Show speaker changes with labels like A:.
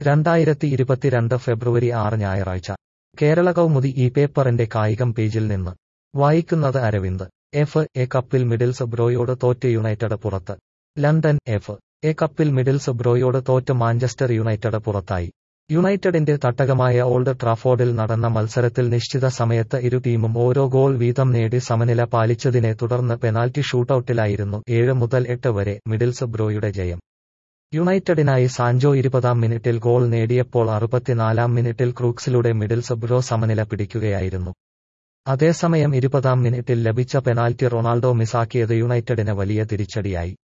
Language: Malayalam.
A: രണ്ടായിരത്തി ഇരുപത്തിരണ്ട് ഫെബ്രുവരി ആറ് ഞായറാഴ്ച കേരള കൗമുദി ഈ പേപ്പറിന്റെ കായികം പേജിൽ നിന്ന് വായിക്കുന്നത് അരവിന്ദ് എഫ് എ കപ്പിൽ മിഡിൽസ് ബ്രോയോട് തോറ്റ് യുണൈറ്റഡ് പുറത്ത് ലണ്ടൻ എഫ് എ കപ്പിൽ മിഡിൽസ് ബ്രോയോട് തോറ്റ് മാഞ്ചസ്റ്റർ യുണൈറ്റഡ് പുറത്തായി യുണൈറ്റഡിന്റെ തട്ടകമായ ഓൾഡ് ട്രാഫോർഡിൽ നടന്ന മത്സരത്തിൽ നിശ്ചിത സമയത്ത് ഇരു ടീമും ഓരോ ഗോൾ വീതം നേടി സമനില പാലിച്ചതിനെ തുടർന്ന് പെനാൽറ്റി ഷൂട്ടൌട്ടിലായിരുന്നു ഏഴ് മുതൽ എട്ട് വരെ മിഡിൽസ് ബ്രോയുടെ ജയം യുണൈറ്റഡിനായി സാൻജോ ഇരുപതാം മിനിറ്റിൽ ഗോൾ നേടിയപ്പോൾ അറുപത്തിനാലാം മിനിറ്റിൽ ക്രൂക്സിലൂടെ മിഡിൽസ് ബ്രോ സമനില പിടിക്കുകയായിരുന്നു അതേസമയം ഇരുപതാം മിനിറ്റിൽ ലഭിച്ച പെനാൽറ്റി റൊണാൾഡോ മിസാക്കിയത് യുണൈറ്റഡിന് വലിയ തിരിച്ചടിയായി